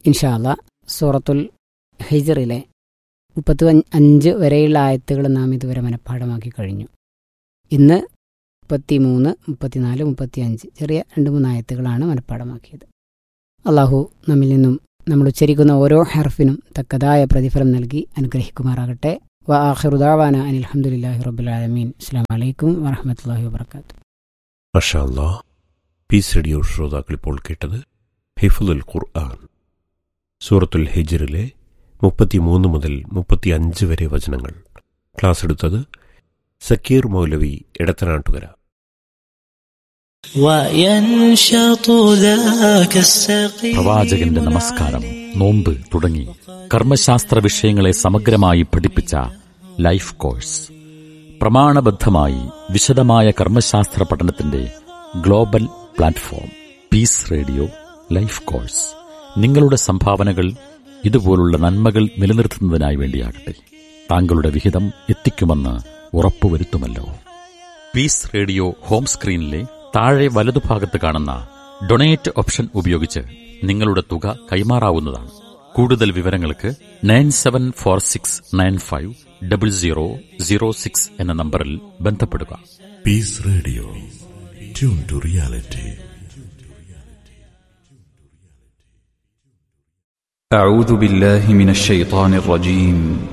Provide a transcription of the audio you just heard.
ഇൻഷാല്ല സൂറത്തുൽ ഹിജറിലെ മുപ്പത്തി അഞ്ച് വരെയുള്ള ആയത്തുകൾ നാം ഇതുവരെ മനഃപ്പാഠമാക്കി കഴിഞ്ഞു ഇന്ന് മുപ്പത്തി മൂന്ന് മുപ്പത്തിനാല് മുപ്പത്തി അഞ്ച് ചെറിയ രണ്ട് മൂന്ന് ആയത്തുകളാണ് മനഃപ്പാഠമാക്കിയത് അള്ളാഹു നമ്മിൽ നിന്നും നമ്മൾ ഉച്ചരിക്കുന്ന ഓരോ ഹർഫിനും തക്കതായ പ്രതിഫലം നൽകി അനുഗ്രഹിക്കുമാറാകട്ടെ വ ആഹിറുദാവാന അനിൽ അഹമ്മദില്ലാഹി റബ്ബുലാലമീൻ അസ്സാം വലൈക്കും വറഹമത്തല്ലാഹി വാബർക്കാത്തു മഷാല്ലാ പീസ് റേഡിയോ ശ്രോതാക്കൾ ഇപ്പോൾ കേട്ടത് ഹിഫുൽ ഖുർആൻ സൂറത്തുൽ ഹിജറിലെ മുപ്പത്തിമൂന്ന് മുതൽ മുപ്പത്തിയഞ്ച് വരെ വചനങ്ങൾ ക്ലാസ് എടുത്തത് സക്കീർ മൗലവി എടത്തനാട്ടുകര وينشط ذاك السقيم പ്രവാചകന്റെ നമസ്കാരം നോമ്പ് തുടങ്ങി കർമ്മശാസ്ത്ര വിഷയങ്ങളെ സമഗ്രമായി പഠിപ്പിച്ച ലൈഫ് കോഴ്സ് പ്രമാണബദ്ധമായി വിശദമായ കർമ്മശാസ്ത്ര പഠനത്തിന്റെ global platform peace radio life course നിങ്ങളുടെ സംഭാവനകൾ ഇതുപോലുള്ള നന്മകൾ നിലനിർത്തുന്നതിനായി വേണ്ടിയാകട്ടെ താങ്കളുടെ വിഹിതം എത്തിക്കുമെന്ന് ഉറപ്പുവരുത്തുമല്ലോ പീസ് റേഡിയോ ഹോം സ്ക്രീനിലെ താഴെ വലതുഭാഗത്ത് കാണുന്ന ഡൊണേറ്റ് ഓപ്ഷൻ ഉപയോഗിച്ച് നിങ്ങളുടെ തുക കൈമാറാവുന്നതാണ് കൂടുതൽ വിവരങ്ങൾക്ക് nine seven four six nine five double zero zero six എന്ന നമ്പറിൽ ബന്ധപ്പെടുക Peace Radio. Tune to reality. أعوذ بالله من الشيطان الرجيم